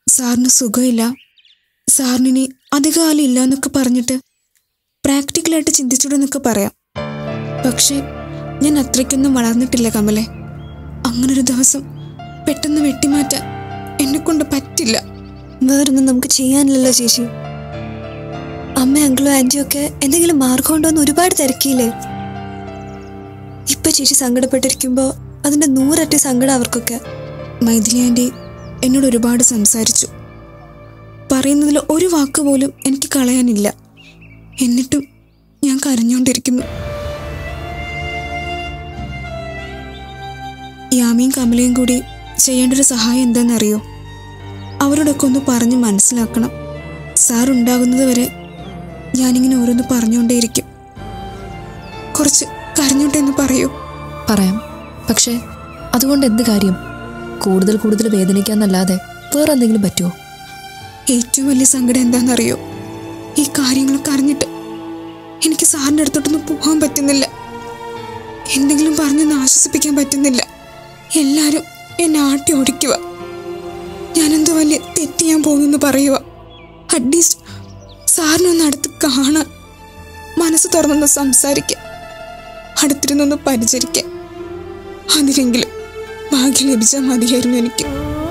സാറിന് സുഖമില്ല സാറിനിനി അധികകാലം ഇല്ല എന്നൊക്കെ പറഞ്ഞിട്ട് പ്രാക്ടിക്കലായിട്ട് ചിന്തിച്ചൂടെന്നൊക്കെ പറയാം പക്ഷേ ഞാൻ അത്രയ്ക്കൊന്നും വളർന്നിട്ടില്ല കമലെ അങ്ങനൊരു ദിവസം പെട്ടെന്ന് വെട്ടിമാറ്റാൻ എന്നെ കൊണ്ട് പറ്റില്ല വേറൊന്നും നമുക്ക് ചെയ്യാനില്ലല്ലോ ചേച്ചി അമ്മ അങ്കിളും ആന്റിയും ഒക്കെ എന്തെങ്കിലും മാർഗം ഉണ്ടോ എന്ന് ഒരുപാട് തിരക്കിയില്ലേ ഇപ്പൊ ചേച്ചി സങ്കടപ്പെട്ടിരിക്കുമ്പോ അതിന്റെ നൂറട്ടി സങ്കടം അവർക്കൊക്കെ മൈഥിലി ആൻറ്റി എന്നോട് ഒരുപാട് സംസാരിച്ചു പറയുന്നതിൽ ഒരു വാക്ക് പോലും എനിക്ക് കളയാനില്ല എന്നിട്ടും ഞാൻ കരഞ്ഞുകൊണ്ടിരിക്കുന്നു യാമിയും കമലയും കൂടി ചെയ്യേണ്ട ഒരു സഹായം എന്താണെന്നറിയോ അവരോടൊക്കെ ഒന്ന് പറഞ്ഞ് മനസ്സിലാക്കണം സാർ ഉണ്ടാകുന്നത് വരെ ഞാനിങ്ങനെ ഓരോന്ന് പറഞ്ഞുകൊണ്ടേയിരിക്കും കുറച്ച് കരഞ്ഞോട്ടെ എന്ന് പറയൂ പറയാം പക്ഷേ അതുകൊണ്ട് എന്ത് കാര്യം കൂടുതൽ കൂടുതൽ വേദനിക്കാന്നല്ലാതെ വേറെ എന്തെങ്കിലും പറ്റുമോ ഏറ്റവും വലിയ സങ്കടം എന്താണെന്നറിയോ ഈ കാര്യങ്ങളൊക്കെ അറിഞ്ഞിട്ട് എനിക്ക് സാറിൻ്റെ അടുത്തോട്ടൊന്നും പോകാൻ പറ്റുന്നില്ല എന്തെങ്കിലും പറഞ്ഞൊന്ന് ആശ്വസിപ്പിക്കാൻ പറ്റുന്നില്ല എല്ലാവരും എന്നെ ആട്ടി ഓടിക്കുക ഞാനെന്തോ വലിയ തെറ്റ് ചെയ്യാൻ പോകുന്നെന്ന് പറയുക അറ്റ്ലീസ്റ്റ് സാറിനൊന്ന് അടുത്ത് കാണാൻ മനസ്സ് തുറന്നൊന്ന് സംസാരിക്കാൻ അടുത്തിരുന്നൊന്ന് പരിചരിക്കാൻ അതിനെങ്കിലും ഭാഗ്യം ലഭിച്ചാൽ മതിയായിരുന്നു എനിക്ക്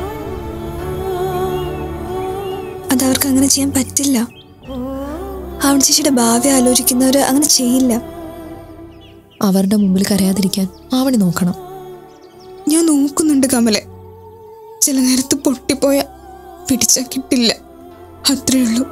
അത് അവർക്ക് അങ്ങനെ ചെയ്യാൻ പറ്റില്ല ആവണ ചേച്ചിയുടെ ഭാവി ആലോചിക്കുന്നവര് അങ്ങനെ ചെയ്യില്ല അവരുടെ മുമ്പിൽ കരയാതിരിക്കാൻ ആവണി നോക്കണം ഞാൻ നോക്കുന്നുണ്ട് കമലെ ചില നേരത്ത് പൊട്ടിപ്പോയ പിടിച്ചാ കിട്ടില്ല അത്രേ ഉള്ളൂ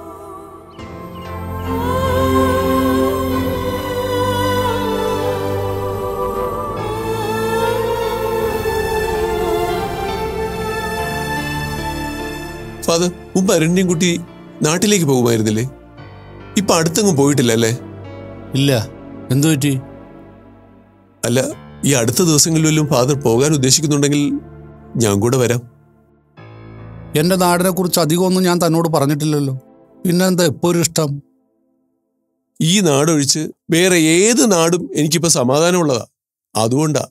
ഫാദർ മുമ്പ് അരണ്യം കുട്ടി നാട്ടിലേക്ക് പോകുമായിരുന്നില്ലേ ഇപ്പൊ അടുത്തെങ്ങും പോയിട്ടില്ല അല്ലേ ഇല്ല എന്തു പറ്റി അല്ല ഈ അടുത്ത ദിവസങ്ങളിൽ വല്ലതും ഫാദർ പോകാൻ ഉദ്ദേശിക്കുന്നുണ്ടെങ്കിൽ ഞാൻ കൂടെ വരാം എൻ്റെ നാടിനെ കുറിച്ച് അധികമൊന്നും ഞാൻ തന്നോട് പറഞ്ഞിട്ടില്ലല്ലോ പിന്നെന്താ എപ്പോ ഒരു ഇഷ്ടം ഈ നാടൊഴിച്ച് വേറെ ഏത് നാടും എനിക്കിപ്പോ സമാധാനമുള്ളതാ അതുകൊണ്ടാ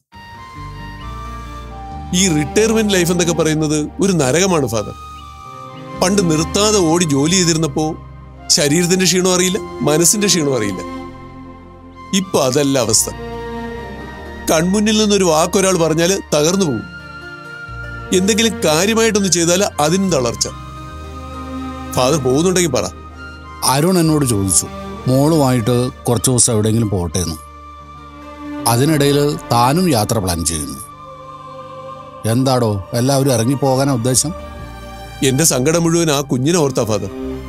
ഈ റിട്ടയർമെന്റ് ലൈഫ് എന്നൊക്കെ പറയുന്നത് ഒരു നരകമാണ് ഫാദർ പണ്ട് നിർത്താതെ ഓടി ജോലി ചെയ്തിരുന്നപ്പോ ശരീരത്തിന്റെ ക്ഷീണം അറിയില്ല മനസ്സിന്റെ ക്ഷീണം അറിയില്ല ഇപ്പൊ അതല്ല അവസ്ഥ കൺമുന്നിൽ നിന്നൊരു വാക്കൊരാൾ പറഞ്ഞാൽ തകർന്നു പോകും എന്തെങ്കിലും കാര്യമായിട്ടൊന്ന് ചെയ്താൽ അതിനും തളർച്ച ഫാദർ പോകുന്നുണ്ടെങ്കിൽ പറ അരുൺ എന്നോട് ചോദിച്ചു മോളുമായിട്ട് കുറച്ച് ദിവസം എവിടെയെങ്കിലും പോട്ടെ എന്ന് അതിനിടയിൽ താനും യാത്ര പ്ലാൻ ചെയ്യുന്നു എന്താടോ എല്ലാവരും ഇറങ്ങിപ്പോകാനാ ഉദ്ദേശം എന്റെ സങ്കടം മുഴുവൻ ആ കുഞ്ഞിനെ ഓർത്താ ഫാദർ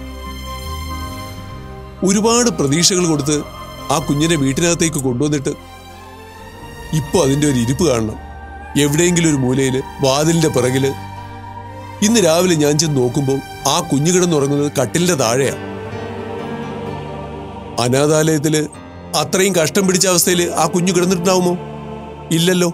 ഒരുപാട് പ്രതീക്ഷകൾ കൊടുത്ത് ആ കുഞ്ഞിനെ വീട്ടിനകത്തേക്ക് കൊണ്ടുവന്നിട്ട് ഇപ്പൊ അതിന്റെ ഒരു ഇരിപ്പ് കാണണം എവിടെയെങ്കിലും ഒരു മൂലയില് വാതിലിന്റെ പിറകില് ഇന്ന് രാവിലെ ഞാൻ ചെന്ന് നോക്കുമ്പോൾ ആ കുഞ്ഞു കിടന്നുറങ്ങുന്നത് കട്ടിലിന്റെ താഴെയാ അനാഥാലയത്തില് അത്രയും കഷ്ടം പിടിച്ച അവസ്ഥയിൽ ആ കുഞ്ഞു കിടന്നിട്ടുണ്ടാവുമോ ഇല്ലല്ലോ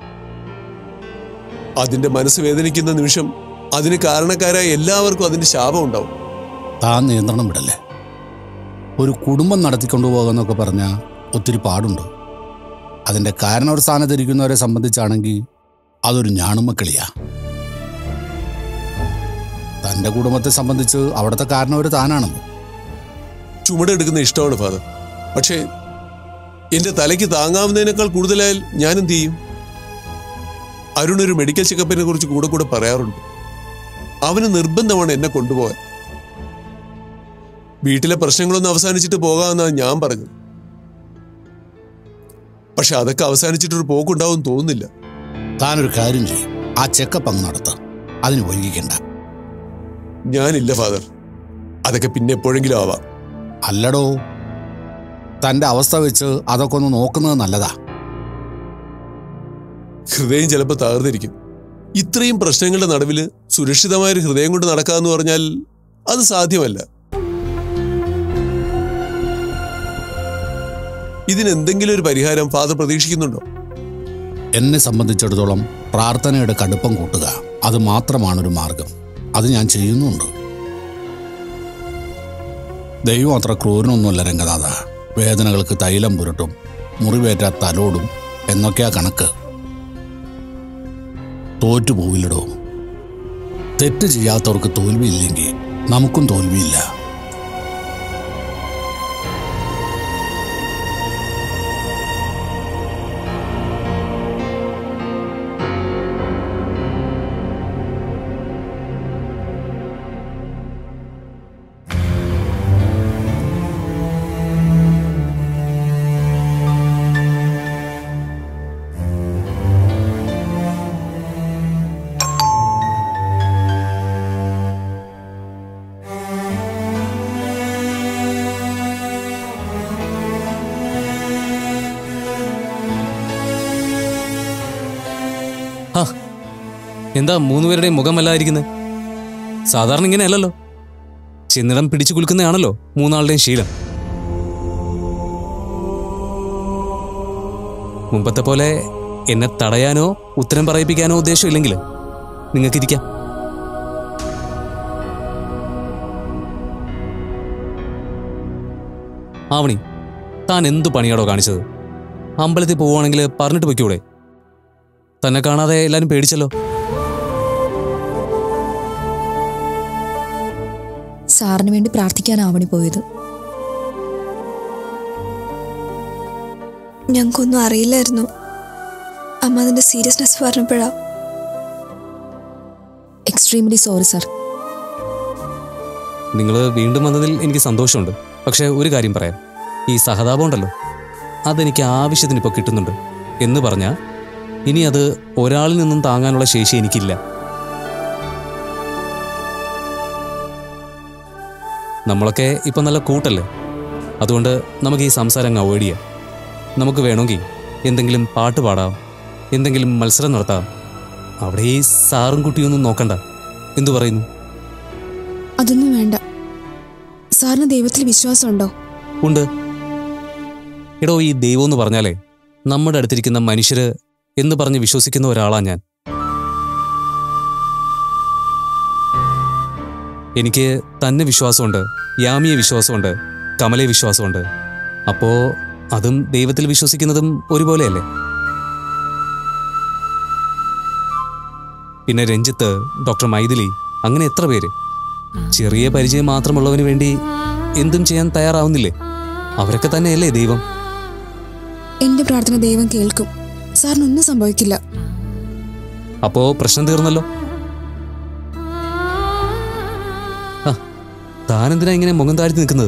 അതിന്റെ മനസ്സ് വേദനിക്കുന്ന നിമിഷം അതിന് കാരണക്കാരായ എല്ലാവർക്കും അതിന്റെ ശാപം ഉണ്ടാവും താൻ നിയന്ത്രണം വിടല്ലേ ഒരു കുടുംബം നടത്തിക്കൊണ്ടുപോകാന്നൊക്കെ പറഞ്ഞാൽ ഒത്തിരി പാടുണ്ട് അതിൻ്റെ കാരണവർ സ്ഥാനത്തിരിക്കുന്നവരെ സംബന്ധിച്ചാണെങ്കിൽ അതൊരു ഞാണുമക്കളിയാ തൻ്റെ കുടുംബത്തെ സംബന്ധിച്ച് അവിടുത്തെ കാരണവർ താനാണെന്ന് ചുമടെടുക്കുന്ന ഇഷ്ടമാണ് ഫാദർ പക്ഷേ എന്റെ തലയ്ക്ക് താങ്ങാവുന്നതിനേക്കാൾ കൂടുതലായാൽ ഞാൻ എന്ത് ചെയ്യും അരുൺ ഒരു മെഡിക്കൽ ചെക്കപ്പിനെ കുറിച്ച് കൂടെ കൂടെ പറയാറുണ്ട് അവന് നിർബന്ധമാണ് എന്നെ കൊണ്ടുപോകാൻ വീട്ടിലെ പ്രശ്നങ്ങളൊന്നും അവസാനിച്ചിട്ട് പോകാമെന്നാണ് ഞാൻ പറഞ്ഞത് പക്ഷെ അതൊക്കെ അവസാനിച്ചിട്ടൊരു പോക്കുണ്ടാവും തോന്നുന്നില്ല താനൊരു കാര്യം ചെയ്യും ആ ചെക്കപ്പ് അങ്ങ് നടത്താം അതിന് വൈകിക്കണ്ട ഞാനില്ല ഫാദർ അതൊക്കെ പിന്നെ എപ്പോഴെങ്കിലും ആവാം അല്ലടോ തൻ്റെ അവസ്ഥ വെച്ച് അതൊക്കെ ഒന്ന് നോക്കുന്നത് നല്ലതാ ഹൃദയം ചിലപ്പോൾ തകർന്നിരിക്കും ഇത്രയും പ്രശ്നങ്ങളുടെ നടുവിൽ സുരക്ഷിതമായ ഒരു ഹൃദയം കൊണ്ട് നടക്കാന്ന് പറഞ്ഞാൽ അത് സാധ്യമല്ല ഇതിന് എന്തെങ്കിലും ഒരു പരിഹാരം ഫാദർ പ്രതീക്ഷിക്കുന്നുണ്ടോ എന്നെ സംബന്ധിച്ചിടത്തോളം പ്രാർത്ഥനയുടെ കടുപ്പം കൂട്ടുക അത് മാത്രമാണൊരു മാർഗം അത് ഞാൻ ചെയ്യുന്നുണ്ട് ദൈവം അത്ര ക്രൂരനൊന്നുമല്ല രംഗനാഥ വേദനകൾക്ക് തൈലം പുരട്ടും മുറിവേറ്റ തലോടും എന്നൊക്കെയാ കണക്ക് തോറ്റുപോവില്ലടോ തെറ്റ് ചെയ്യാത്തവർക്ക് തോൽവിയില്ലെങ്കിൽ നമുക്കും തോൽവിയില്ല ആ എന്താ മൂന്നുപേരുടെയും മുഖം വല്ലാതിരിക്കുന്നത് സാധാരണ ഇങ്ങനെയല്ലല്ലോ ചെന്നിടം പിടിച്ചു കുലുക്കുന്നതാണല്ലോ മൂന്നാളുടെയും ശീലം മുമ്പത്തെ പോലെ എന്നെ തടയാനോ ഉത്തരം പറയിപ്പിക്കാനോ ഉദ്ദേശമില്ലെങ്കിൽ നിങ്ങൾക്കിരിക്കാം ആവണി താൻ എന്തു പണിയാടോ കാണിച്ചത് അമ്പലത്തിൽ പോവുകയാണെങ്കിൽ പറഞ്ഞിട്ട് പൊയ്ക്കൂടെ തന്നെ കാണാതെ എല്ലാരും പേടിച്ചല്ലോ സാറിന് വേണ്ടി പ്രാർത്ഥിക്കാനാവണി പോയത് ഞങ്ങൾക്കൊന്നും അറിയില്ലായിരുന്നു അമ്മ അതിന്റെ സീരിയസ്നെസ് പറഞ്ഞപ്പോഴാ എക്സ്ട്രീംലി സോറി സാർ നിങ്ങൾ വീണ്ടും വന്നതിൽ എനിക്ക് സന്തോഷമുണ്ട് പക്ഷേ ഒരു കാര്യം പറയാം ഈ സഹതാപം ഉണ്ടല്ലോ അതെനിക്ക് ആവശ്യത്തിന് ഇപ്പോൾ കിട്ടുന്നുണ്ട് എന്ന് പറഞ്ഞാൽ ഇനി അത് ഒരാളിൽ നിന്നും താങ്ങാനുള്ള ശേഷി എനിക്കില്ല നമ്മളൊക്കെ ഇപ്പം നല്ല കൂട്ടല്ലേ അതുകൊണ്ട് നമുക്ക് ഈ സംസാരം അങ്ങ് അവോയ്ഡ് ചെയ്യാം നമുക്ക് വേണമെങ്കിൽ എന്തെങ്കിലും പാട്ട് പാടാം എന്തെങ്കിലും മത്സരം നടത്താം അവിടെ ഈ സാറും കുട്ടിയൊന്നും നോക്കണ്ട എന്തു പറയുന്നു അതൊന്നും വേണ്ട സാറിന് ദൈവത്തിൽ വിശ്വാസമുണ്ടോ ഉണ്ട് എടോ ഈ ദൈവം എന്ന് പറഞ്ഞാലേ നമ്മുടെ അടുത്തിരിക്കുന്ന മനുഷ്യര് എന്ന് പറഞ്ഞ് വിശ്വസിക്കുന്ന ഒരാളാ ഞാൻ എനിക്ക് തന്നെ വിശ്വാസമുണ്ട് യാമിയെ വിശ്വാസമുണ്ട് കമലയെ വിശ്വാസമുണ്ട് അപ്പോ അതും ദൈവത്തിൽ വിശ്വസിക്കുന്നതും ഒരുപോലെയല്ലേ പിന്നെ രഞ്ജിത്ത് ഡോക്ടർ മൈഥിലി അങ്ങനെ എത്ര പേര് ചെറിയ പരിചയം മാത്രമുള്ളവന് വേണ്ടി എന്തും ചെയ്യാൻ തയ്യാറാവുന്നില്ലേ അവരൊക്കെ തന്നെയല്ലേ ദൈവം എന്റെ പ്രാർത്ഥന ദൈവം കേൾക്കും സാറിനൊന്നും സംഭവിക്കില്ല അപ്പോ പ്രശ്നം തീർന്നല്ലോ ആ താനെന്തിനാ ഇങ്ങനെ മുഖം താഴ്ത്തി നിൽക്കുന്നത്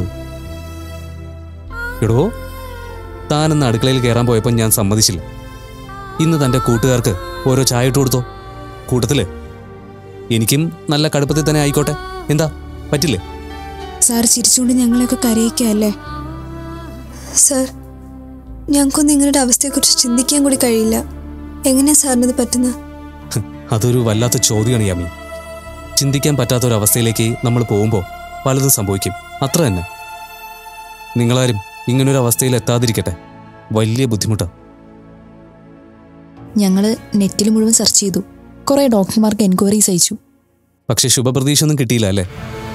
എടോ താനെന്ന് അടുക്കളയിൽ കയറാൻ പോയപ്പോൾ ഞാൻ സമ്മതിച്ചില്ല ഇന്ന് തൻ്റെ കൂട്ടുകാർക്ക് ഓരോ ചായ ഇട്ട് കൊടുത്തോ കൂട്ടത്തില് എനിക്കും നല്ല കടുപ്പത്തിൽ തന്നെ ആയിക്കോട്ടെ എന്താ പറ്റില്ലേ സാർ ചിരിച്ചുകൊണ്ട് ഞങ്ങളെയൊക്കെ കരയിക്കല്ലേ സർ ഞങ്ങൾക്കൊന്നും നിങ്ങളുടെ അവസ്ഥയെക്കുറിച്ച് ചിന്തിക്കാൻ കൂടി കഴിയില്ല എങ്ങനെയാ സാറിനത് പറ്റുന്നത് ഹ്, അതൊരു വല്ലാത്ത ചോദ്യമാണ് യാമി ചിന്തിക്കാൻ പറ്റാത്ത ഒരു അവസ്ഥയിലേക്ക് നമ്മൾ പോകുമ്പോൾ പലതും സംഭവിക്കും അത്ര തന്നെ നിങ്ങളാരും ഇങ്ങനൊരു അവസ്ഥയിൽ എത്താതിരിക്കട്ടെ വലിയ ബുദ്ധിമുട്ടാണ് ഞങ്ങൾ നെറ്റിൽ മുഴുവൻ സെർച്ച് ചെയ്തു കുറേ ഡോക്ടർമാർക്ക് എൻക്വയറീസ് അയച്ചു പക്ഷെ ശുഭപ്രതീക്ഷ ഒന്നും കിട്ടിയില്ല അല്ലേ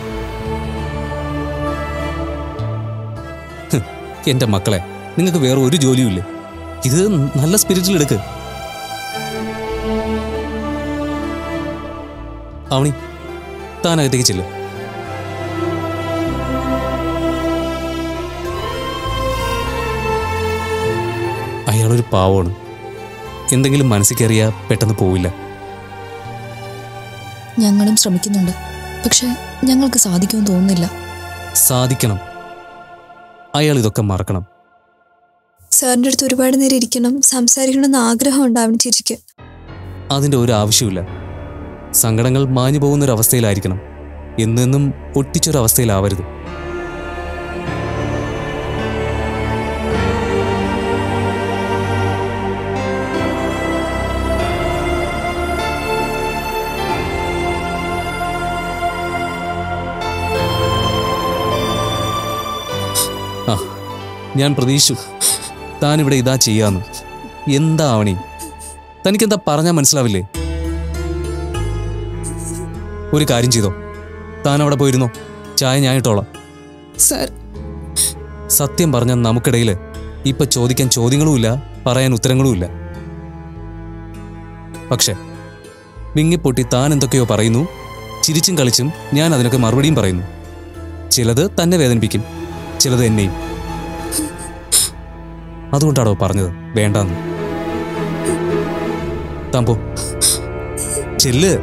ഹ്, എന്റെ മക്കളെ നിങ്ങൾക്ക് വേറെ ഒരു ജോലിയുമില്ലേ ഇത് നല്ല സ്പിരിറ്റിൽ എടുക്ക് അവണി താൻ അകത്തേക്ക് ചെല്ല് അയാളൊരു പാവമാണ് എന്തെങ്കിലും മനസ്സിൽ കയറിയാ പെട്ടെന്ന് പോവില്ല ഞങ്ങളും ശ്രമിക്കുന്നുണ്ട് പക്ഷെ ഞങ്ങൾക്ക് സാധിക്കുമെന്ന് തോന്നുന്നില്ല സാധിക്കണം അയാൾ ഇതൊക്കെ മറക്കണം സാറിൻ്റെ അടുത്ത് ഒരുപാട് നേരം ഇരിക്കണം സംസാരിക്കണമെന്ന് ആഗ്രഹം ഉണ്ടാവണം ചേച്ചിക്ക് അതിൻ്റെ ഒരു ആവശ്യമില്ല സങ്കടങ്ങൾ മാഞ്ഞു പോകുന്ന ഒരു അവസ്ഥയിലായിരിക്കണം എന്നെന്നും ഒട്ടിച്ചൊരവസ്ഥയിലാവരുത് ആ ഞാൻ പ്രതീക്ഷിച്ചു താൻ ഇവിടെ ഇതാ ചെയ്യാന്ന് എന്താ ആവണി തനിക്കെന്താ പറഞ്ഞാൽ മനസ്സിലാവില്ലേ ഒരു കാര്യം ചെയ്തോ താൻ അവിടെ പോയിരുന്നോ ചായ ഞാൻ ഇട്ടോളാം സാർ സത്യം പറഞ്ഞ നമുക്കിടയിൽ ഇപ്പൊ ചോദിക്കാൻ ചോദ്യങ്ങളുമില്ല പറയാൻ ഉത്തരങ്ങളുമില്ല പക്ഷെ വിങ്ങിപ്പൊട്ടി താൻ എന്തൊക്കെയോ പറയുന്നു ചിരിച്ചും കളിച്ചും ഞാൻ അതിനൊക്കെ മറുപടിയും പറയുന്നു ചിലത് തന്നെ വേദനിപ്പിക്കും ചിലത് എന്നെയും അതുകൊണ്ടാണോ പറഞ്ഞത് വേണ്ടാന്ന് താമ്പോ ചെല്ല്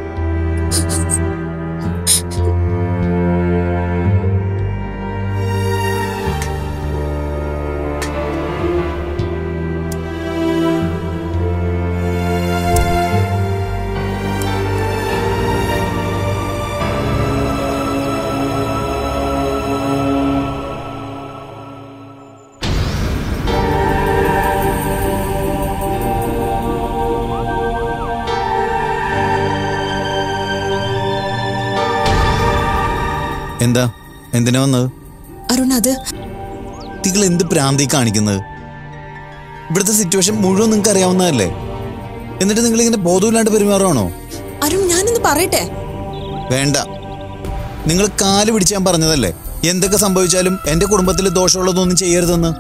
എന്താ എന്തിനാ വന്നത് അരുൺ അത് നിങ്ങൾ എന്ത് പ്രാന്തി കാണിക്കുന്നത് ഇവിടുത്തെ സിറ്റുവേഷൻ മുഴുവൻ നിങ്ങൾക്ക് അറിയാവുന്നതല്ലേ എന്നിട്ട് നിങ്ങൾ ഇങ്ങനെ ബോധമില്ലാണ്ട് പെരുമാറുവാണോ അരുൺ ഞാനൊന്ന് പറയട്ടെ വേണ്ട നിങ്ങൾ കാല് പിടിച്ചാൻ പറഞ്ഞതല്ലേ എന്തൊക്കെ സംഭവിച്ചാലും എന്റെ കുടുംബത്തിൽ ദോഷമുള്ളതൊന്നും ചെയ്യരുതെന്ന്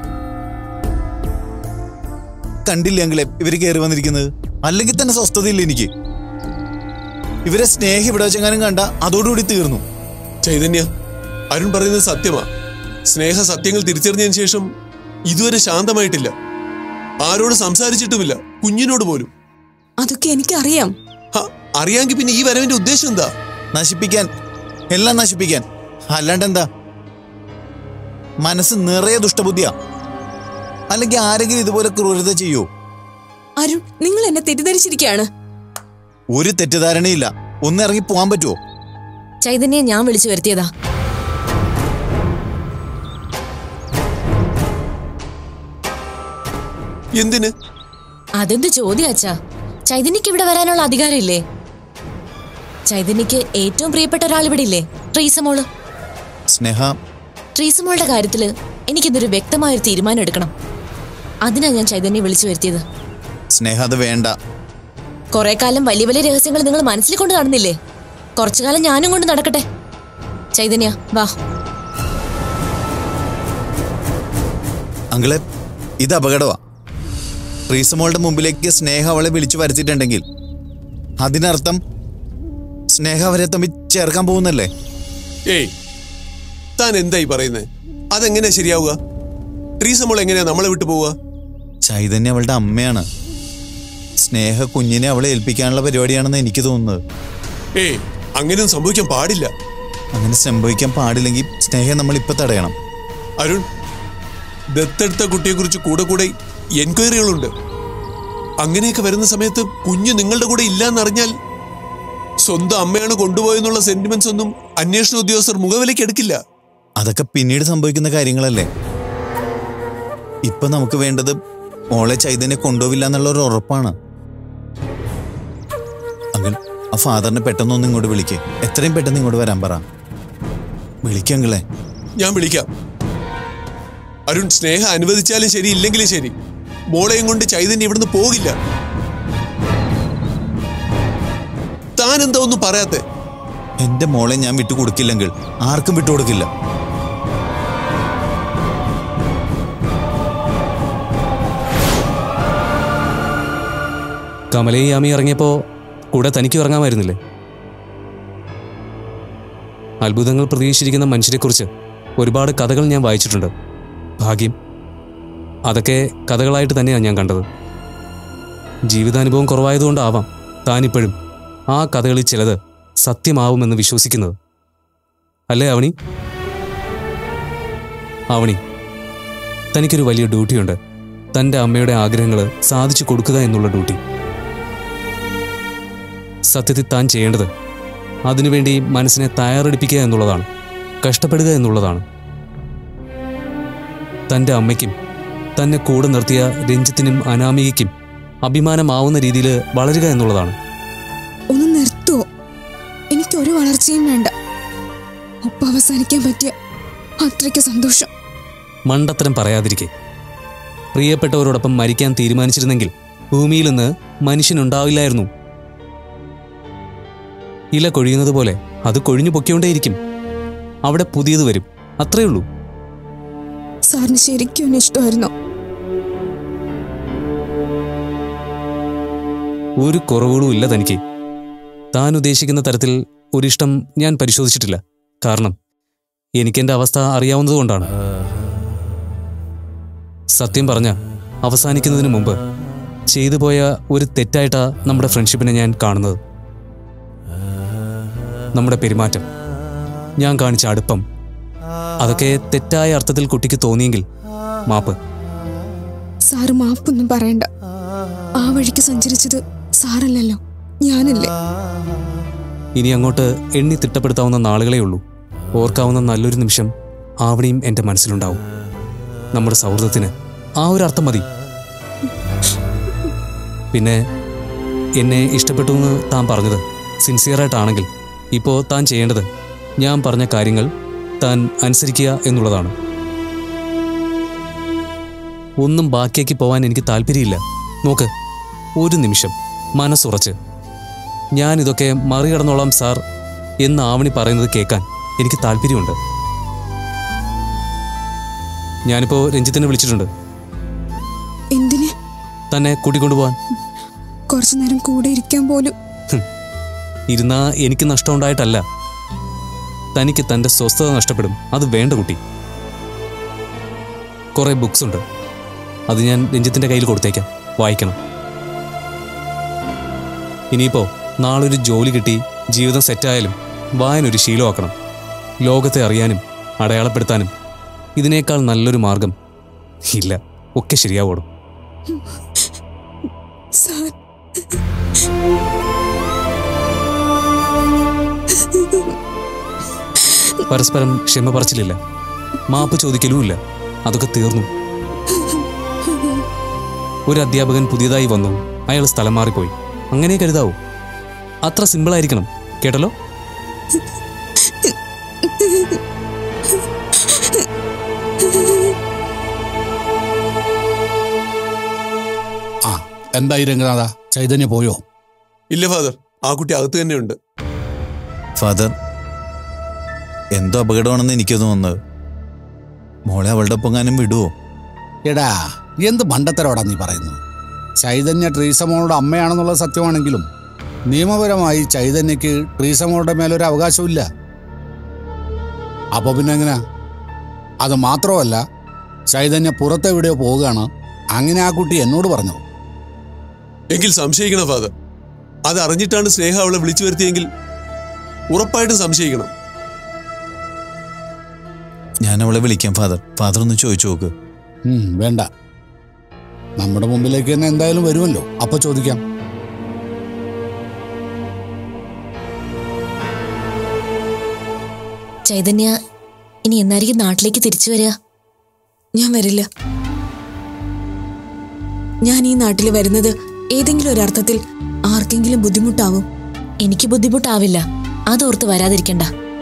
കണ്ടില്ല എങ്കിലേ ഇവര് കയറി വന്നിരിക്കുന്നത് അല്ലെങ്കിൽ തന്നെ സ്വസ്ഥതയില്ല എനിക്ക് ഇവരെ സ്നേഹം ഇവിടെ വെച്ചെങ്ങാനും കണ്ട അതോടുകൂടി തീർന്നു ചൈതന്യ അരുൺ പറയുന്നത് സത്യമാ സ്നേഹ സത്യങ്ങൾ തിരിച്ചറിഞ്ഞതിന് ശേഷം ഇതുവരെ ശാന്തമായിട്ടില്ല ആരോട് സംസാരിച്ചിട്ടുമില്ല കുഞ്ഞിനോട് പോലും അതൊക്കെ എനിക്കറിയാം ഹ, അറിയാമെങ്കിൽ പിന്നെ ഈ വരവിന്റെ ഉദ്ദേശം എന്താ നശിപ്പിക്കാൻ എല്ലാം നശിപ്പിക്കാൻ അല്ലാണ്ട് എന്താ മനസ്സ് നിറയെ ദുഷ്ടബുദ്ധിയാ അല്ലെങ്കിൽ ആരെങ്കിലും ഇതുപോലെ ക്രൂരത ചെയ്യോ അരുൺ നിങ്ങൾ എന്നെ തെറ്റിദ്ധരിച്ചിരിക്കുകയാണ് ഒരു തെറ്റിദ്ധാരണയില്ല ഒന്ന് ഇറങ്ങി പോകാൻ പറ്റുമോ ചൈതന്യെ ഞാൻ വിളിച്ചു വരുത്തിയതാ എന്തിന് അതെന്ത് ചോദ്യം അച്ഛാ ചൈതന്യക്ക് ഇവിടെ വരാനുള്ള അധികാരമില്ലേ ചൈതന്യക്ക് ഏറ്റവും പ്രിയപ്പെട്ട ഒരാൾ ഇവിടെ ഇല്ലേ ട്രീസമോള് സ്നേഹ ട്രീസമോളുടെ കാര്യത്തില് എനിക്കിതൊരു വ്യക്തമായൊരു തീരുമാനം എടുക്കണം അതിനാ ഞാൻ ചൈതന്യെ വിളിച്ചു വരുത്തിയത് സ്നേഹ അത് വേണ്ട കുറെ കാലം വലിയ വലിയ രഹസ്യങ്ങൾ നിങ്ങൾ മനസ്സിൽ കൊണ്ട് നടന്നില്ലേ കുറച്ചു കാലം ഞാനും കൊണ്ട് നടക്കട്ടെ ചൈതന്യ വാ അങ്കിളെ ഇത് അപകടമാ റീസമോളുടെ മുമ്പിലേക്ക് സ്നേഹ അവളെ വിളിച്ചു വരുത്തിയിട്ടുണ്ടെങ്കിൽ അതിനർത്ഥം സ്നേഹ അവരെ തമ്മിൽ ചേർക്കാൻ പോകുന്നല്ലേ ഏയ് താൻ എന്തായി പറയുന്നത് അതെങ്ങനെയാ ശരിയാവുക ട്രീസമോൾ എങ്ങനെയാ നമ്മളെ വിട്ടു പോവുക ചൈതന്യ അവളുടെ അമ്മയാണ് സ്നേഹ കുഞ്ഞിനെ അവളെ ഏൽപ്പിക്കാനുള്ള പരിപാടിയാണെന്ന് എനിക്ക് തോന്നുന്നത് ഏയ് അങ്ങനെയൊന്നും സംഭവിക്കാൻ പാടില്ല അങ്ങനെ സംഭവിക്കാൻ പാടില്ലെങ്കിൽ സ്നേഹം നമ്മൾ ഇപ്പൊ തടയണം അരുൺ ദത്തെടുത്ത കുട്ടിയെക്കുറിച്ച് കൂടെ കൂടെ എൻക്വയറികളുണ്ട് അങ്ങനെയൊക്കെ വരുന്ന സമയത്ത് കുഞ്ഞ് നിങ്ങളുടെ കൂടെ ഇല്ലാന്നറിഞ്ഞാൽ സ്വന്തം അമ്മയാണ് കൊണ്ടുപോയെന്നുള്ള സെന്റിമെന്റ്സ് ഒന്നും അന്വേഷണ ഉദ്യോഗസ്ഥർ മുഖവിലേക്ക് എടുക്കില്ല അതൊക്കെ പിന്നീട് സംഭവിക്കുന്ന കാര്യങ്ങളല്ലേ ഇപ്പൊ നമുക്ക് വേണ്ടത് മോളെ ചൈതന്യ കൊണ്ടുപോവില്ല എന്നുള്ള ഒരു ഉറപ്പാണ് അങ്കിൾ ആ ഫാദറിനെ പെട്ടെന്നൊന്ന് ഇങ്ങോട്ട് വിളിക്കേ എത്രയും പെട്ടെന്ന് ഇങ്ങോട്ട് വരാൻ പറ വിളിക്കങ്കിളെ ഞാൻ വിളിക്കാം അരുൺ സ്നേഹ അനുവദിച്ചാലും ശരി ഇല്ലെങ്കിലും ശരി മോളെയും കൊണ്ട് ചൈതന്യം ഇവിടുന്ന് പോകില്ല താൻ എന്താ ഒന്നും പറയാത്തെ എന്റെ മോളെ ഞാൻ വിട്ടുകൊടുക്കില്ലെങ്കിൽ ആർക്കും വിട്ടുകൊടുക്കില്ല കമലയും യാമി ഇറങ്ങിയപ്പോൾ കൂടെ തനിക്ക് ഇറങ്ങാമായിരുന്നില്ലേ അത്ഭുതങ്ങൾ പ്രതീക്ഷിച്ചിരിക്കുന്ന മനുഷ്യരെക്കുറിച്ച് ഒരുപാട് കഥകൾ ഞാൻ വായിച്ചിട്ടുണ്ട് ഭാഗ്യം അതൊക്കെ കഥകളായിട്ട് തന്നെയാണ് ഞാൻ കണ്ടത് ജീവിതാനുഭവം കുറവായതുകൊണ്ടാവാം താനിപ്പോഴും ആ കഥകളിൽ ചിലത് സത്യമാവുമെന്ന് വിശ്വസിക്കുന്നത് അല്ലേ അവണി അവണി തനിക്കൊരു വലിയ ഡ്യൂട്ടിയുണ്ട് തൻ്റെ അമ്മയുടെ ആഗ്രഹങ്ങൾ സാധിച്ചു കൊടുക്കുക എന്നുള്ള ഡ്യൂട്ടി സത്യത്തിൽ താൻ ചെയ്യേണ്ടത് അതിനുവേണ്ടി മനസ്സിനെ തയ്യാറെടുപ്പിക്കുക എന്നുള്ളതാണ് കഷ്ടപ്പെടുക എന്നുള്ളതാണ് തൻ്റെ അമ്മയ്ക്കും തന്നെ കൂടെ നിർത്തിയ രഞ്ജിത്തിനും അനാമികയ്ക്കും അഭിമാനമാവുന്ന രീതിയിൽ വളരുക എന്നുള്ളതാണ് ഒന്ന് നിർത്തുവോ എനിക്കൊരു വളർച്ചയും വേണ്ട ഒപ്പം അവസാനിക്കാൻ പറ്റിയ അത്രയ്ക്ക് സന്തോഷം മണ്ടത്തരം പറയാതിരിക്കെ പ്രിയപ്പെട്ടവരോടൊപ്പം മരിക്കാൻ തീരുമാനിച്ചിരുന്നെങ്കിൽ ഭൂമിയിൽ നിന്ന് മനുഷ്യനുണ്ടാവില്ലായിരുന്നു ഇല കൊഴിയുന്നത് പോലെ അത് കൊഴിഞ്ഞു പൊക്കിക്കൊണ്ടേയിരിക്കും അവിടെ പുതിയത് വരും അത്രേ ഉള്ളൂ സാറിന് ശരിക്കും എന്നെ ഇഷ്ടമായിരുന്നോ ഒരു കുറവുകളും ഇല്ല തനിക്ക് താൻ ഉദ്ദേശിക്കുന്ന തരത്തിൽ ഒരിഷ്ടം ഞാൻ പരിശോധിച്ചിട്ടില്ല കാരണം എനിക്കെന്റെ അവസ്ഥ അറിയാവുന്നതുകൊണ്ടാണ് സത്യം പറഞ്ഞ അവസാനിക്കുന്നതിന് മുമ്പ് ചെയ്തു പോയ ഒരു തെറ്റായിട്ടാ നമ്മുടെ ഫ്രണ്ട്ഷിപ്പിനെ ഞാൻ കാണുന്നത് നമ്മുടെ പെരുമാറ്റം ഞാൻ കാണിച്ച അടുപ്പം അതൊക്കെ തെറ്റായ അർത്ഥത്തിൽ കുട്ടിക്ക് തോന്നിയെങ്കിൽ മാപ്പ് സാറ് മാപ്പൊന്നും പറയണ്ട ആ വഴിക്ക് സഞ്ചരിച്ചത് സാറല്ലല്ലോ ഞാനല്ലേ ഇനി അങ്ങോട്ട് എണ്ണി തിട്ടപ്പെടുത്താവുന്ന നാളുകളേ ഉള്ളൂ ഓർക്കാവുന്ന നല്ലൊരു നിമിഷം ആവണിയും എൻ്റെ മനസ്സിലുണ്ടാവും നമ്മുടെ സൗഹൃദത്തിന് ആ ഒരു അർത്ഥം മതി പിന്നെ എന്നെ ഇഷ്ടപ്പെട്ടു എന്ന് താൻ പറഞ്ഞത് സിൻസിയറായിട്ടാണെങ്കിൽ ഇപ്പോൾ താൻ ചെയ്യേണ്ടത് ഞാൻ പറഞ്ഞ കാര്യങ്ങൾ താൻ അനുസരിക്കുക എന്നുള്ളതാണ് ഒന്നും ബാക്കിയാക്കി പോവാൻ എനിക്ക് താല്പര്യമില്ല നോക്ക് ഒരു നിമിഷം മനസ്സുറച്ച് ഞാൻ ഇതൊക്കെ മറികടന്നോളാം സാർ എന്ന് ആവണി പറയുന്നത് കേൾക്കാൻ എനിക്ക് താല്പര്യമുണ്ട് ഞാനിപ്പോ രഞ്ജിത്തിനെ വിളിച്ചിട്ടുണ്ട് എന്തിന് തന്നെ കൂട്ടിക്കൊണ്ടുപോവാൻ കുറച്ചു നേരം കൂടെ ഇരിക്കാൻ പോലും ഇരുന്നാ എനിക്ക് നഷ്ടമുണ്ടായിട്ടല്ല തനിക്ക് തന്റെ സ്വസ്ഥത നഷ്ടപ്പെടും അത് വേണ്ട കുട്ടി കുറെ ബുക്സ് ഉണ്ട് അത് ഞാൻ രഞ്ജിത്തിന്റെ കയ്യിൽ കൊടുത്തേക്കാം വായിക്കണം ഇനിയിപ്പോ നാളൊരു ജോലി കിട്ടി ജീവിതം സെറ്റായാലും വായന ഒരു ശീലമാക്കണം ലോകത്തെ അറിയാനും അടയാളപ്പെടുത്താനും ഇതിനേക്കാൾ നല്ലൊരു മാർഗം ഇല്ല ഒക്കെ ശരിയാവോടും സാർ പരസ്പരം ക്ഷമ പറച്ചിലില്ല മാപ്പ് ചോദിക്കലുമില്ല അതൊക്കെ തീർന്നു ഒരു അധ്യാപകൻ പുതിയതായി വന്നു അയാൾ സ്ഥലം മാറിപ്പോയി അങ്ങനെ കരുതാവൂ അത്ര സിമ്പിളായിരിക്കണം കേട്ടല്ലോ ആ എന്തായി രംഗനാഥ ചൈതന്യ പോയോ ഇല്ല ഫാദർ ആ കുട്ടി അകത്ത് തന്നെയുണ്ട് ഫാദർ എന്തോ അപകടമാണെന്ന് എനിക്ക് തോന്നുന്നത് മോളെ അവളുടെ ഒപ്പങ്ങാനും വിടുവോ എടാ എന്ത് മണ്ടത്തരോടാ നീ പറയുന്നത് ചൈതന്യ ട്രീസമോളുടെ അമ്മയാണെന്നുള്ളത് സത്യമാണെങ്കിലും നിയമപരമായി ചൈതന്യക്ക് ട്രീസമോളുടെ മേലൊരു അവകാശമില്ല അപ്പൊ പിന്നെ എങ്ങനെയാ അത് മാത്രമല്ല ചൈതന്യ പുറത്തെവിടെയോ പോവുകയാണ് അങ്ങനെ ആ കുട്ടി എന്നോട് പറഞ്ഞു എങ്കിൽ സംശയിക്കണം ഫാദർ അത് അറിഞ്ഞിട്ടാണ് സ്നേഹ അവളെ വിളിച്ചു വരുത്തിയെങ്കിൽ ഉറപ്പായിട്ടും സംശയിക്കണം ഞാൻ അവളെ വിളിക്കാം ഫാദർ ഫാദർ ഒന്ന് ചോദിച്ചു നോക്ക് ഉം, വേണ്ട നമ്മുടെ മുമ്പിലേക്ക് തന്നെ എന്തായാലും വരുമല്ലോ അപ്പൊ ചോദിക്കാം ചൈതന്യ ഇനി എന്നായിരിക്കും നാട്ടിലേക്ക് തിരിച്ചു വരിക ഞാൻ വരില്ല ഞാൻ ഈ നാട്ടിൽ വരുന്നത് ഏതെങ്കിലും ഒരർത്ഥത്തിൽ ആർക്കെങ്കിലും ബുദ്ധിമുട്ടാവും എനിക്ക് ബുദ്ധിമുട്ടാവില്ല അതോർത്ത് വരാതിരിക്കണ്ട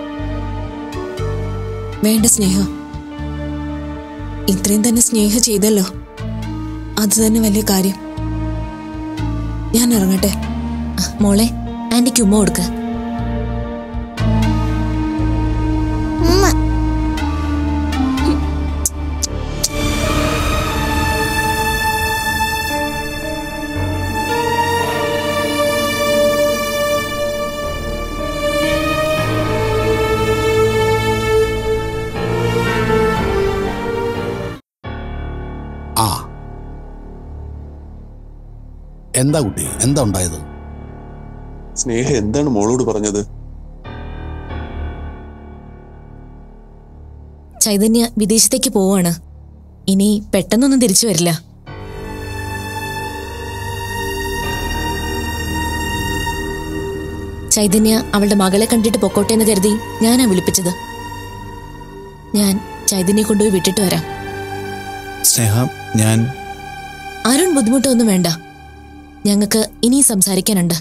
വേണ്ട സ്നേഹ ഇത്രയും തന്നെ സ്നേഹ ചെയ്തല്ലോ അത് തന്നെ വലിയ കാര്യം ഞാൻ ഇറങ്ങട്ടെ ആ, മോളെ ആന്റിക്ക് ഉമ്മ കൊടുക്ക് ആ എന്താ കുട്ടി എന്താ ഉണ്ടായത് സ്നേഹ എന്താണ് മോളോട് പറഞ്ഞത് ചൈതന്യ വിദേശത്തേക്ക് പോവാണ് ഇനി പെട്ടെന്നൊന്നും തിരിച്ചു വരില്ല ചൈതന്യ അവളുടെ മകളെ കണ്ടിട്ട് പൊക്കോട്ടെ എന്ന് കരുതി ഞാനാ വിളിപ്പിച്ചത് ഞാൻ ചൈതന്യെ കൊണ്ടുപോയി വിട്ടിട്ട് വരാം സ്നേഹ ഞാൻ അരുൺ ബുദ്ധിമുട്ടൊന്നും വേണ്ട ഞങ്ങൾക്ക് ഇനി സംസാരിക്കാനുണ്ട്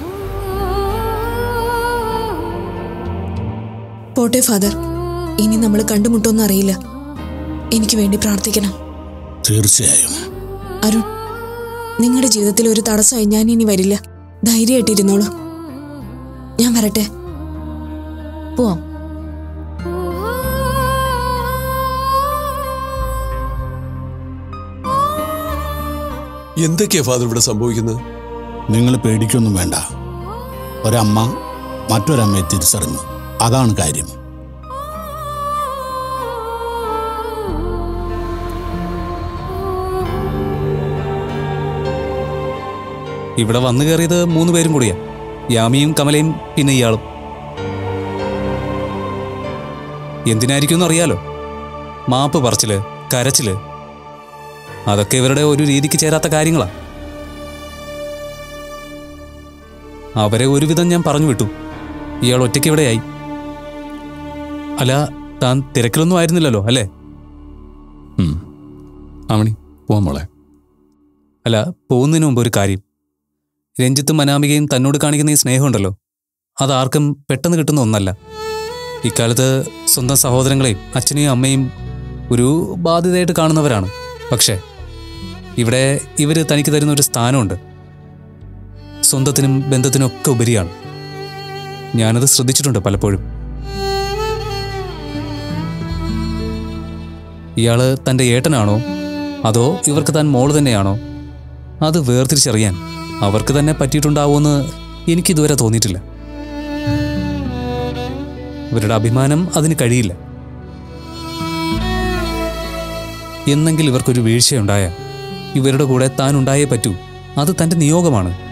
പോട്ടെ ഫാദർ ഇനി നമ്മൾ കണ്ടുമുട്ടോന്നും അറിയില്ല എനിക്ക് വേണ്ടി പ്രാർത്ഥിക്കണം തീർച്ചയായും അരുൺ നിങ്ങളുടെ ജീവിതത്തിൽ ഒരു തടസ്സമായി ഞാൻ ഇനി വരില്ല ധൈര്യമായിട്ടിരുന്നോളൂ ഞാൻ വരട്ടെ പോവാം എന്തൊക്കെയാ ഫാദർ ഇവിടെ സംഭവിക്കുന്നത് നിങ്ങൾ പേടിക്കൊന്നും വേണ്ട ഒരമ്മ മറ്റൊരമ്മയെ തിരിച്ചറിഞ്ഞു അതാണ് കാര്യം ഇവിടെ വന്നു കയറിയത് മൂന്ന് പേരും കൂടിയാ യാമിയും കമലയും പിന്നെ ഇയാളും എന്തിനായിരിക്കും അറിയാലോ മാപ്പ് പറച്ചില് കരച്ചില് അതൊക്കെ ഇവരുടെ ഒരു രീതിക്ക് ചേരാത്ത കാര്യങ്ങളാ അവരെ ഒരുവിധം ഞാൻ പറഞ്ഞു വിട്ടു ഇയാൾ ഒറ്റയ്ക്ക് ഇവിടെയായി അല്ല താൻ തിരക്കിലൊന്നും ആയിരുന്നില്ലല്ലോ അല്ലേ ആമണി പോവാൻ മോളെ അല്ല പോകുന്നതിന് മുമ്പ് ഒരു കാര്യം രഞ്ജിത്തും അനാമികയും തന്നോട് കാണിക്കുന്ന ഈ സ്നേഹമുണ്ടല്ലോ അതാർക്കും പെട്ടെന്ന് കിട്ടുന്ന ഒന്നല്ല ഇക്കാലത്ത് സ്വന്തം സഹോദരങ്ങളെയും അച്ഛനെയും അമ്മയും ഒരു ബാധ്യതയായിട്ട് കാണുന്നവരാണ് പക്ഷേ ഇവിടെ ഇവർ തനിക്ക് തരുന്ന ഒരു സ്ഥാനമുണ്ട് സ്വന്തത്തിനും ബന്ധത്തിനും ഒക്കെ ഉപരിയാണ് ഞാനത് ശ്രദ്ധിച്ചിട്ടുണ്ട് പലപ്പോഴും ഇയാള് തൻ്റെ ഏട്ടനാണോ അതോ ഇവർക്ക് താൻ മോള് തന്നെയാണോ അത് വേർതിരിച്ചറിയാൻ അവർക്ക് തന്നെ പറ്റിയിട്ടുണ്ടാവുമെന്ന് എനിക്കിതുവരെ തോന്നിയിട്ടില്ല ഇവരുടെ അഭിമാനം അതിന് കഴിയില്ല എന്നെങ്കിൽ ഇവർക്കൊരു വീഴ്ചയുണ്ടായ ഇവരുടെ കൂടെ താൻ ഉണ്ടായേ പറ്റൂ അത് തൻ്റെ നിയോഗമാണ്